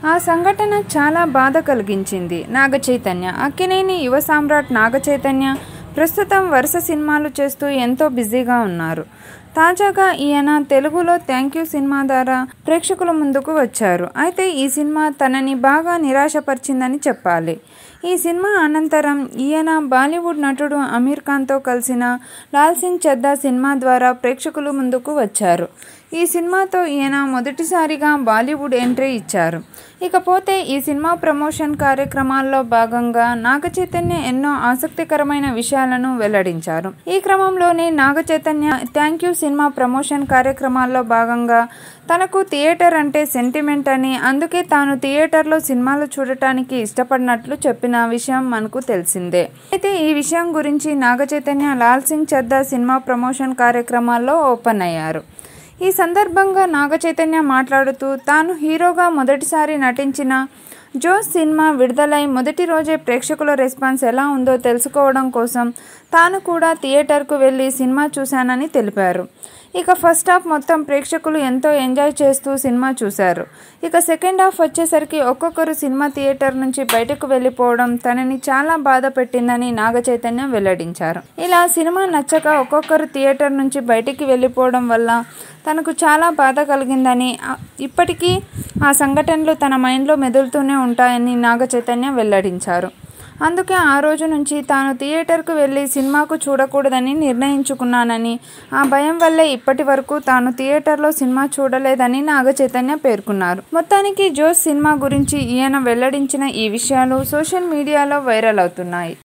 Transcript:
ఆ సంఘటన చాలా బాధ కలిగించింది నాగ చైతన్య అక్కినేని యువ సామ్రాట్ నాగ చైతన్య ప్రస్తుతం వరుస సినిమాలు చేస్తూ ఎంతో బిజీగా ఉన్నారు తాజాగా ఈయన తెలుగులో థ్యాంక్ యూ సినిమా ద్వారా ప్రేక్షకుల ముందుకు వచ్చారు అయితే ఈ సినిమా తనని బాగా నిరాశపరిచిందని చెప్పాలి ఈ సినిమా అనంతరం ఈయన బాలీవుడ్ నటుడు అమీర్ ఖాన్తో కలిసిన లాల్ సింగ్ చెద్దా సినిమా ద్వారా ప్రేక్షకుల ముందుకు వచ్చారు ఈ సినిమాతో ఈయన మొదటిసారిగా బాలీవుడ్ ఎంట్రీ ఇచ్చారు ఇకపోతే ఈ సినిమా ప్రమోషన్ కార్యక్రమాల్లో భాగంగా నాగ చైతన్య ఎన్నో ఆసక్తికరమైన విషయాలను వెల్లడించారు ఈ క్రమంలోనే Naga Chaitanya thank you cinema promotion కార్యక్రమాల్లో భాగంగా తనకు థియేటర్ అంటే సెంటిమెంట్ అని అందుకే తాను థియేటర్లో సినిమాలు చూడటానికి ఇష్టపడినట్లు చెప్పిన విషయం మనకు తెలిసిందే అయితే ఈ విషయం గురించి నాగ చైతన్య లాల్ సింగ్ చద్దా సినిమా ప్రమోషన్ కార్యక్రమాల్లో ఓపెన్ అయ్యారు ఈ సందర్భంగా నాగ చైతన్య మాట్లాడుతూ తాను హీరోగా మొదటిసారి నటించిన జోస్ సినిమా విడుదలై మొదటి రోజే ప్రేక్షకుల రెస్పాన్స్ ఎలా ఉందో తెలుసుకోవడం కోసం తాను కూడా థియేటర్కు వెళ్ళి సినిమా చూశానని తెలిపారు ఇక ఫస్ట్ హాఫ్ మొత్తం ప్రేక్షకులు ఎంతో ఎంజాయ్ చేస్తూ సినిమా చూశారు ఇక సెకండ్ హాఫ్ వచ్చేసరికి ఒక్కొక్కరు సినిమా థియేటర్ నుంచి బయటకు వెళ్ళిపోవడం తనని చాలా బాధ పెట్టిందని నాగ చైతన్య వెల్లడించారు ఇలా సినిమా నచ్చక ఒక్కొక్కరు థియేటర్ నుంచి బయటికి వెళ్ళిపోవడం వల్ల తనకు చాలా బాధ కలిగిందని ఇప్పటికీ ఆ సంఘటనలు తన మైండ్లో మెదులుతూనే ఉంటాయని నాగ చైతన్య వెల్లడించారు అందుకే ఆ రోజు నుంచి తాను థియేటర్కు వెళ్ళి సినిమాకు చూడకూడదని నిర్ణయించుకున్నానని ఆ భయం వల్లే ఇప్పటి వరకు తాను థియేటర్లో సినిమా చూడలేదని నాగ చైతన్య పేర్కొన్నారు మొత్తానికి జోస్ సినిమా గురించి ఈయన వెల్లడించిన ఈ విషయాలు సోషల్ మీడియాలో వైరల్ అవుతున్నాయి